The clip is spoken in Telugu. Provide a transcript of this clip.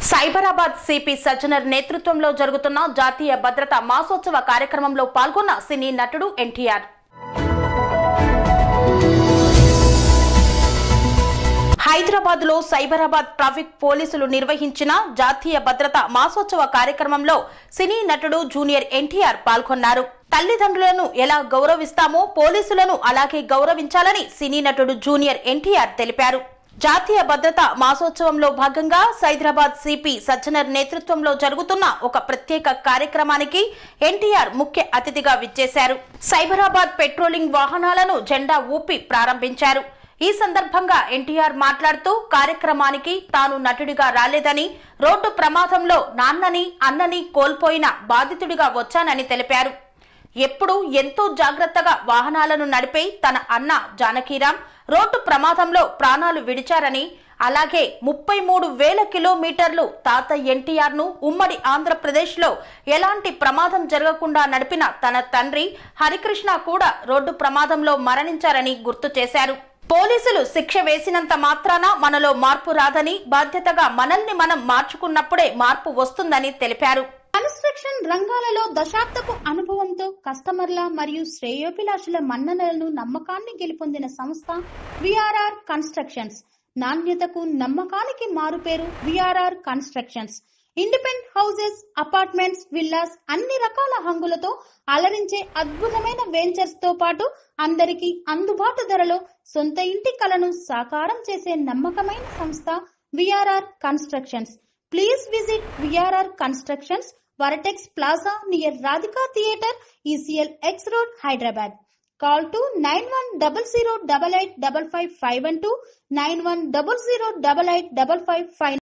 సైబరాబాద్ సిపి సజ్జనర్ నేతృత్వంలో జరుగుతున్న జాతీయ భద్రతా మాసోత్సవ కార్యక్రమంలో పాల్గొన్న సినీ నటుడు ఎన్టీఆర్ హైదరాబాద్ లో సైబరాబాద్ ట్రాఫిక్ పోలీసులు నిర్వహించిన జాతీయ భద్రతా మాసోత్సవ కార్యక్రమంలో సినీ నటుడు జూనియర్ ఎన్టీఆర్ పాల్గొన్నారు తల్లిదండ్రులను ఎలా గౌరవిస్తామో పోలీసులను అలాగే గౌరవించాలని సినీ నటుడు జూనియర్ ఎన్టీఆర్ తెలిపారు జాతీయ భద్రత మాసోత్సవంలో భాగంగా సైదరాబాద్ సిపి సజ్జనర్ నేతృత్వంలో జరుగుతున్న ఒక ప్రత్యేక కార్యక్రమానికి ఎన్టీఆర్ ముఖ్య అతిథిగా విచ్చేశారు సైబరాబాద్ పెట్రోలింగ్ వాహనాలను జెండా ఊపి ప్రారంభించారు ఈ సందర్భంగా ఎన్టీఆర్ మాట్లాడుతూ కార్యక్రమానికి తాను నటుడిగా రాలేదని రోడ్డు ప్రమాదంలో నాన్నని అన్నని కోల్పోయిన బాధితుడిగా వచ్చానని తెలిపారు ఎప్పుడు ఎంతో జాగ్రత్తగా వాహనాలను నడిపే తన అన్న జానకీరాం రోడ్డు ప్రమాదంలో ప్రాణాలు విడిచారని అలాగే ముప్పై మూడు వేల కిలోమీటర్లు తాత ఎన్టీఆర్ ను ఉమ్మడి ఆంధ్రప్రదేశ్ లో ఎలాంటి ప్రమాదం జరగకుండా నడిపిన తన తండ్రి హరికృష్ణ కూడా రోడ్డు ప్రమాదంలో మరణించారని గుర్తు చేశారు పోలీసులు శిక్ష వేసినంత మాత్రాన మనలో మార్పు రాదని బాధ్యతగా మనల్ని మనం మార్చుకున్నప్పుడే మార్పు వస్తుందని తెలిపారు కన్స్ట్రక్షన్ రంగాలలో దశాబ్దపు అనుభవంతో కస్టమర్ల మరియు శ్రేయోభిలాషుల మన్ననలను నమ్మకాన్ని గెలుపొందిన సంస్థ విఆర్ఆర్ కన్స్ట్రక్షన్స్ నాణ్యతకు నమ్మకానికి మారుపేరు VRR constructions independent houses apartments villas అన్ని రకాల హంగులతో అలరించే అద్భుతమైన వెంచర్స్ తో పాటు అందరికీ అందుబాటు ధరలో సొంత ఇంటి కలను సాకారం చేసే నమ్మకమైన సంస్థ VRR constructions please visit VRR constructions vertex plaza near Radhika theatre ECIL X road Hyderabad call two nine one double zero double eight double five five one two nine one double zero double eight double five five